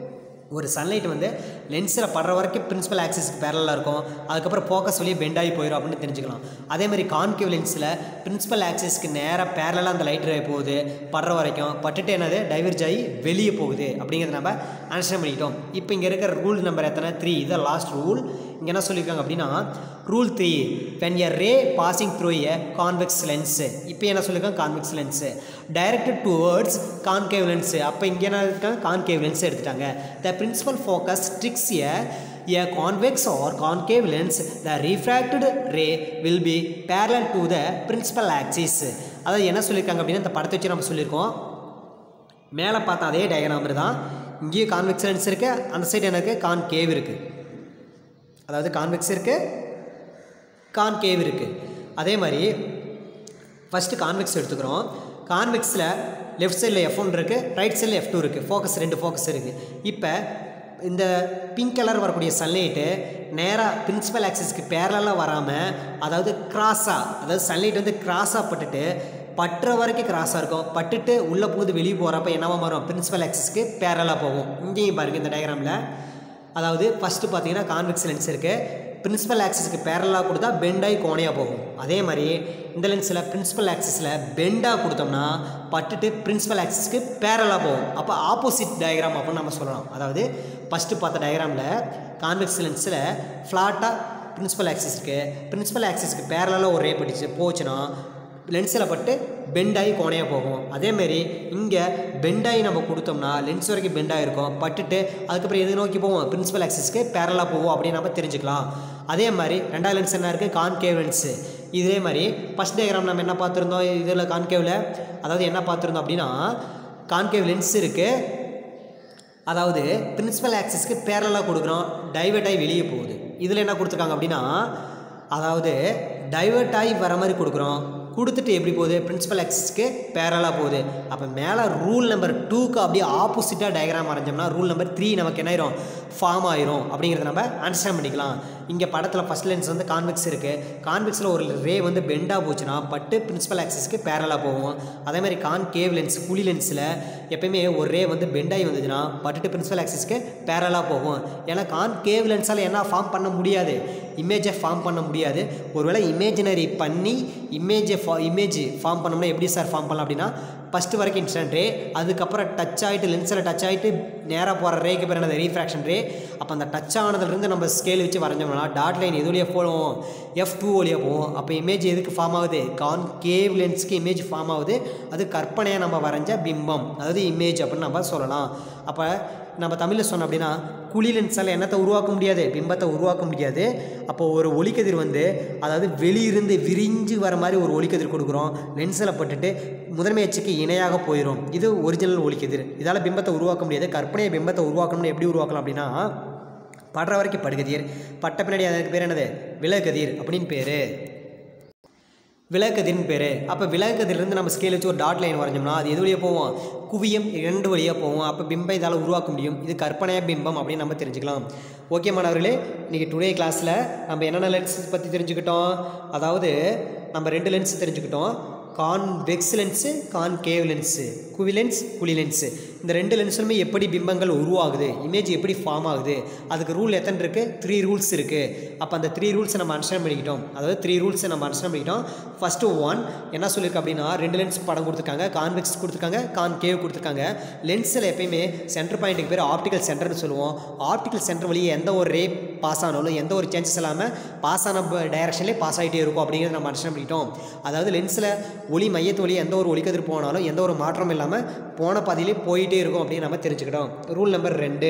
ஒரு சன்லைட் வந்து லென்ஸில் படுற வரைக்கும் பிரின்சிபல் ஆக்சிஸ்க்கு பேரலாக இருக்கும் அதுக்கப்புறம் ஃபோக்கஸ் வெளியே பெண்ட் ஆகி போயிடும் அப்படின்னு தெரிஞ்சுக்கலாம் அதே மாதிரி கான்கேவ் லென்ஸில் பிரின்சிபல் ஆக்சிஸ்க்கு நேராக பேரலாக அந்த லைட் ரே போகுது படுற வரைக்கும் பட்டுட்டு என்னது டைவர்ஜ் ஆகி வெளியே போகுது அப்படிங்கிறத நம்ம அண்டர்ஸ்டாண்ட் பண்ணிக்கிட்டோம் இப்போ இங்கே இருக்கிற ரூல் நம்பர் எத்தனை த்ரீ இதான் லாஸ்ட் ரூல் இங்கே என்ன சொல்லியிருக்காங்க அப்படின்னா rule three when a ray passing through a convex lens இப்போ என்ன சொல்லியிருக்காங்க convex lens directed towards concave lens அப்போ இங்கே என்ன இருக்காங்க கான்கேவ் லென்ஸ் எடுத்துட்டாங்க the principal focus strikes a a convex or concave lens the refracted ray will be parallel to the principal axis அதாவது என்ன சொல்லியிருக்காங்க அப்படின்னா இந்த படத்தை வச்சு நம்ம சொல்லியிருக்கோம் மேலே பார்த்தா அதே டயக்ராம் தான் இங்கேயும் கான்வெக்ஸ் லென்ஸ் இருக்குது அந்த சைடு எனக்கு கான்கேவ் இருக்குது அதாவது கான்வெக்ஸ் இருக்குது கான்கேவ் இருக்குது அதே மாதிரி ஃபஸ்ட்டு கான்வெக்ஸ் எடுத்துக்கிறோம் கான்வெக்ஸில் லெஃப்ட் சைடில் எஃப் ஒன் இருக்குது ரைட் சைடில் எஃப் டூ இருக்குது ஃபோக்கஸ் ரெண்டு ஃபோக்கஸ் இருக்குது இப்போ இந்த பிங்க் கலர் வரக்கூடிய சன்லைட்டு நேராக பிரின்சிபல் ஆக்சிஸ்க்கு பேரலாக வராமல் அதாவது கிராஸாக அதாவது சன்லைட் வந்து கிராஸாக பட்டுட்டு பட்டுற வரைக்கும் கிராஸாக இருக்கும் பட்டுட்டு உள்ளே போகுது வெளியே போகிறப்ப என்னவா மாறும் பிரின்சிபல் ஆக்சிஸ்க்கு பேரலாக போகும் இங்கேயும் பாருங்கள் இந்த டயக்ராமில் அதாவது ஃபஸ்ட்டு பார்த்தீங்கன்னா கான்வெக்ஸ் லென்ஸ் இருக்குது பிரின்சிபல் ஆக்சிஸ்க்கு பேரலாக கொடுத்தா பெண்டாகி கோணையாக போகும் அதே மாதிரி இந்த லென்ஸில் பிரின்சிபல் ஆக்சிஸில் பெண்டாக கொடுத்தோம்னா பட்டுட்டு பிரின்சிபல் ஆக்சிஸ்க்கு பேரலாக போகும் அப்போ ஆப்போசிட் டயக்ராம் அப்படின்னு நம்ம சொல்லலாம் அதாவது ஃபஸ்ட்டு பார்த்த டயக்ராமில் கான்வெக்ஸ் லென்ஸில் ஃப்ளாட்டாக பிரின்சிபல் ஆக்சிஸ் இருக்குது பிரின்சிபல் ஆக்சிஸ்க்கு பேரலாக ஒரு ரே படிச்சு போச்சுன்னா லென்ஸில் பட்டு பெண்டாகி கோணையாக போகும் அதேமாரி இங்கே பெண்டாகி நம்ம கொடுத்தோம்னா லென்ஸ் வரைக்கும் பெண்டாக இருக்கும் பட்டுட்டு அதுக்கப்புறம் எது நோக்கி போவோம் பிரின்சிபல் ஆக்சிஸ்க்கு பேரலாக போவோம் அப்படின்னு நம்ம தெரிஞ்சுக்கலாம் அதே மாதிரி ரெண்டாவது லென்ஸ் என்ன இருக்குது கான்கேவ் லென்ஸு இதே மாதிரி ஃபஸ்ட் டயக்ராம் நம்ம என்ன பார்த்துருந்தோம் இதில் கான்கேவில் அதாவது என்ன பார்த்துருந்தோம் அப்படின்னா கான்கேவ் லென்ஸ் இருக்குது அதாவது பிரின்சிபல் ஆக்சிஸ்க்கு பேரலாக கொடுக்குறோம் டைவர்ட் ஆகி வெளியே போகுது இதில் என்ன கொடுத்துருக்காங்க அப்படின்னா அதாவது டைவர்ட் ஆகி வர மாதிரி கொடுக்குறோம் கொடுத்துட்டு எப்படி போகுது பிரின்சிபல் ஆக்சிஸ்க்கு பேரலாக போகுது அப்போ மேலே ரூல் நம்பர் டூக்கு அப்படியே ஆப்போசிட்டாக டயக்ராம் வரைஞ்சோம்னா ரூல் நம்பர் த்ரீ நமக்கு என்ன ஆயிரும் ஃபார்ம் ஆயிரும் அப்படிங்கிறத நம்ம அண்டர்ஸ்டாண்ட் பண்ணிக்கலாம் இங்கே படத்தில் ஃபஸ்ட் லென்ஸ் வந்து கான்வெக்ஸ் இருக்குது கான்வெக்ஸில் ஒரு ரே வந்து பெண்டாக போச்சுன்னா பட்டு பிரின்சிபல் ஆக்சிஸ்க்கு பேரலாக போகும் அதே மாதிரி கான் கேவ் லென்ஸ் குழி லென்ஸில் எப்பயுமே ஒரு ரே வந்து பெண்டாகி வந்துச்சுன்னா பட்டுட்டு பிரின்சிபல் ஆக்சிஸ்க்கு பேரலாக போகும் ஏன்னா கான் கேவ் லென்ஸால் என்ன ஃபார்ம் பண்ண முடியாது இமேஜை ஃபார்ம் பண்ண முடியாது ஒருவேளை இமேஜினரி பண்ணி இமேஜை ஃபா இமேஜ் ஃபார்ம் பண்ணோம்னா எப்படி சார் ஃபார்ம் பண்ணலாம் அப்படின்னா ஃபஸ்ட்டு வரைக்கும் இன்ஸ்டன்ட் ரே அதுக்கப்புறம் டச் ஆகிட்டு லென்ஸில் டச் ஆகிட்டு நேராக போகிற ரேக்கு பேர் என்னது ரீஃப்ராக்ஷன் ரே அப்போ அந்த டச் ஆனதுலேருந்து நம்ம ஸ்கேல் வச்சு வரைஞ்சோம்னா டாட் லைன் எது வழியாக போவோம் எஃப் டூ வழியாக போவோம் அப்போ இமேஜ் எதுக்கு ஃபார்ம் ஆகுது கான் கேவ் லென்ஸ்க்கு இமேஜ் ஃபார்ம் ஆகுது அது கற்பனையாக நம்ம வரைஞ்ச பிம்பம் அதாவது இமேஜ் அப்படின்னு நம்ம சொல்லலாம் அப்போ நம்ம தமிழில் சொன்னோம் அப்படின்னா குழி லென்ஸால் என்னத்தை உருவாக்க முடியாது பிம்பத்தை உருவாக்க முடியாது அப்போ ஒரு ஒளிக்கதிர் வந்து அதாவது வெளியிருந்து விரிஞ்சு வர மாதிரி ஒரு ஒளிக்கதிர் கொடுக்குறோம் லென்ஸில் பட்டுட்டு முதன்மை அச்சுக்கு இணையாக போயிடும் இது ஒரிஜினல் ஒளிக்கதிர் இதால் பிம்பத்தை உருவாக்க முடியாது கற்பனையை பிம்பத்தை உருவாக்கணும்னு எப்படி உருவாக்கலாம் அப்படின்னா படுற வரைக்கும் படுகதிர் பட்ட பின்னாடி அதுக்கு பேர் என்னது விலகதிர் அப்படின்னு பேர் விளக்கதிர்னு பேர் அப்போ விளக்கதிலிருந்து நம்ம ஸ்கேல் வச்சு ஒரு டாட் லைன் வரைஞ்சோம்னா அது எது வழியாக போவோம் குவியம் இரண்டு வழியாக போவோம் அப்போ பிம்பம் இதால் உருவாக்க முடியும் இது கற்பனையாக பிம்பம் அப்படின்னு நம்ம தெரிஞ்சுக்கலாம் ஓகே மாணவர்களே இன்றைக்கி டுடே கிளாஸில் நம்ம என்னென்ன லென்ஸ் பற்றி தெரிஞ்சுக்கிட்டோம் அதாவது நம்ம ரெண்டு லென்ஸ் தெரிஞ்சுக்கிட்டோம் கான்வெக்ஸ் லென்ஸு கான்கேவ் லென்ஸு குவி லென்ஸ் குழி லென்ஸு இந்த ரெண்டு லென்ஸ்லுமே எப்படி பிம்பங்கள் உருவாகுது இமேஜ் எப்படி ஃபார்ம் ஆகுது அதுக்கு ரூல் எத்தனை இருக்குது த்ரீ ரூல்ஸ் இருக்குது அப்போ அந்த த்ரீ ரூல்ஸை நம்ம அண்டர்ஸ்டாண்ட் பண்ணிக்கிட்டோம் அதாவது த்ரீ ரூல்ஸை நம்ம அண்டர்ஸ்டாண்ட் பண்ணிக்கிட்டோம் ஃபஸ்ட்டு ஒன் என்ன சொல்லியிருக்கு அப்படின்னா ரெண்டு லென்ஸ் படம் கொடுத்துருக்காங்க கான்வெக்ஸ் கொடுத்துருக்காங்க கான்கேவ் கொடுத்துருக்காங்க லென்ஸில் எப்பயுமே சென்டர் பாயிண்ட்டுக்கு பேர் ஆப்டிக்கல் சென்டர்னு சொல்லுவோம் ஆப்டிக்கல் சென்டர் வழியே எந்த ஒரு ரே பாஸ் ஆனாலும் எந்த ஒரு சேஞ்சஸ் இல்லாமல் பாஸ் ஆன டைரக்ஷன்லேயே பாஸ் ஆகிட்டே இருக்கும் அப்படிங்கிறத நம்ம அண்டர்ஸ்டாண்ட் பண்ணிக்கிட்டோம் அதாவது லென்ஸில் ஒளி மையத்து வழி எந்த ஒரு ஒளிக்கதிர் போனாலும் எந்த ஒரு மாற்றமும் இல்லாமல் போன பாதையிலே போயிட்டே இருக்கும் அப்படின்னு நம்ம தெரிஞ்சுக்கிட்டோம் ரூல் நம்பர் ரெண்டு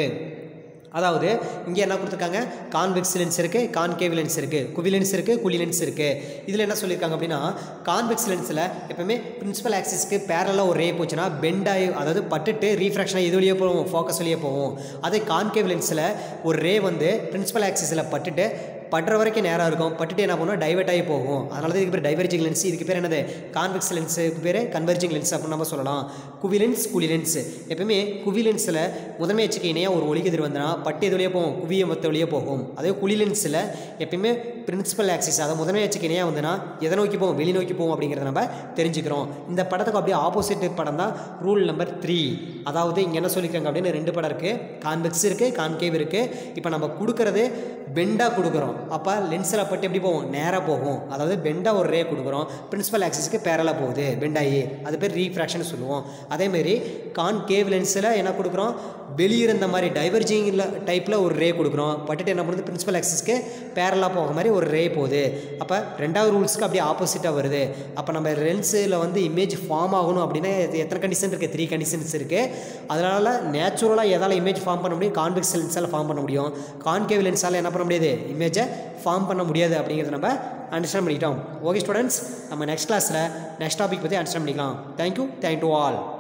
அதாவது இங்கே என்ன கொடுத்துருக்காங்க கான்வெக்ஸ் லென்ஸ் இருக்குது கான்கேவ் லென்ஸ் இருக்குது குவி லென்ஸ் இருக்குது குழி லென்ஸ் இருக்குது இதில் என்ன சொல்லியிருக்காங்க அப்படின்னா கான்வெக்ஸ் லென்ஸில் எப்பவுமே பிரின்சிபல் ஆக்சிஸ்க்கு பேரலாக ஒரு ரே போச்சுன்னா பெண்டாகி அதாவது பட்டுட்டு ரீஃப்ராக்ஷனாக இது வழியே போவோம் ஃபோக்கஸ் வழியே போவோம் அதே கான்கேவ் லென்ஸில் ஒரு ரே வந்து பிரின்சிபல் ஆக்சிஸில் பட்டுட்டு படுற வரைக்கும் நேராக இருக்கும் பட்டுட்டு என்ன பண்ணுவோம் டைவர்ட் ஆகி போகும் அதனால தான் இதுக்கு பேர் டைவர்ஜிங் லென்ஸ் இதுக்கு பேர் என்னது கான்வெக்ஸ் லென்ஸுக்கு பேர் கன்வெர்ஜிங் லென்ஸ் அப்படின்னு நம்ம சொல்லலாம் குவி லென்ஸ் குழி லென்ஸ் எப்பவுமே குவி லென்ஸில் முதன்மை அச்சுக்கு இணையாக ஒரு ஒளிக்கதிர் வந்தனா பட்டு இது வழியாக போகும் குவிய மொத்த வழியாக போகும் அதே குழி லென்ஸில் எப்பயுமே பிரின்சிபல் ஆக்சிஸ் அதாவது முதன்மை அச்சுக்கு இணையாக வந்தனா எதை நோக்கி போகும் வெளி நோக்கி போகும் அப்படிங்கிறத நம்ம தெரிஞ்சுக்கிறோம் இந்த படத்துக்கு அப்படியே ஆப்போசிட் படம் தான் ரூல் நம்பர் த்ரீ அதாவது இங்கே என்ன சொல்லியிருக்காங்க அப்படின்னு ரெண்டு படம் இருக்குது கான்வெக்ஸ் இருக்குது கான்கேவ் இருக்குது இப்போ நம்ம கொடுக்குறது பெண்டாக கொடுக்குறோம் அப்போ லென்ஸில் பட்டு எப்படி போகும் நேராக போகும் அதாவது பெண்டாக ஒரு ரே கொடுக்குறோம் பிரின்சிபல் ஆக்சிஸ்க்கு பேரலாக போகுது பெண்டாகி அது பேர் ரீஃப்ராக்ஷன் சொல்லுவோம் அதேமாரி கான்கேவ் லென்ஸில் என்ன கொடுக்குறோம் வெளியிருந்த மாதிரி டைவர்ஜிங் டைப்பில் ஒரு ரே கொடுக்குறோம் பட்டுட்டு என்ன பண்ணுது பிரின்சிபல் ஆக்சிஸ்க்கு பேரலாக போக மாதிரி ஒரு ரே போகுது அப்போ ரெண்டாவது ரூல்ஸ்க்கு அப்படியே ஆப்போசிட்டாக வருது அப்போ நம்ம லென்ஸில் வந்து இமேஜ் ஃபார்ம் ஆகணும் அப்படின்னா இது எத்தனை கண்டிஷன் இருக்குது த்ரீ கண்டிஷன்ஸ் இருக்குது அதனால் நேச்சுரலாக எதால் இமேஜ் ஃபார்ம் பண்ண முடியும் கான்வெக்ஸ் லென்ஸால் ஃபார்ம் பண்ண முடியும் கான்கேவ் லென்ஸால் என்ன பண்ண முடியாது இமேஜை ஃபார்ம் பண்ண முடியாது அப்படிங்கிறத நம்ம அண்டர்ஸ்டாண்ட் பண்ணிக்கிட்டோம் ஓகே ஸ்டூடெண்ட்ஸ் நம்ம நெக்ஸ்ட் கிளாஸில் நெக்ஸ்ட் டாபிக் பற்றி அண்டர்ஸ்டாண்ட் பண்ணிக்கலாம் தேங்க்யூ தேங்க் டு ஆல்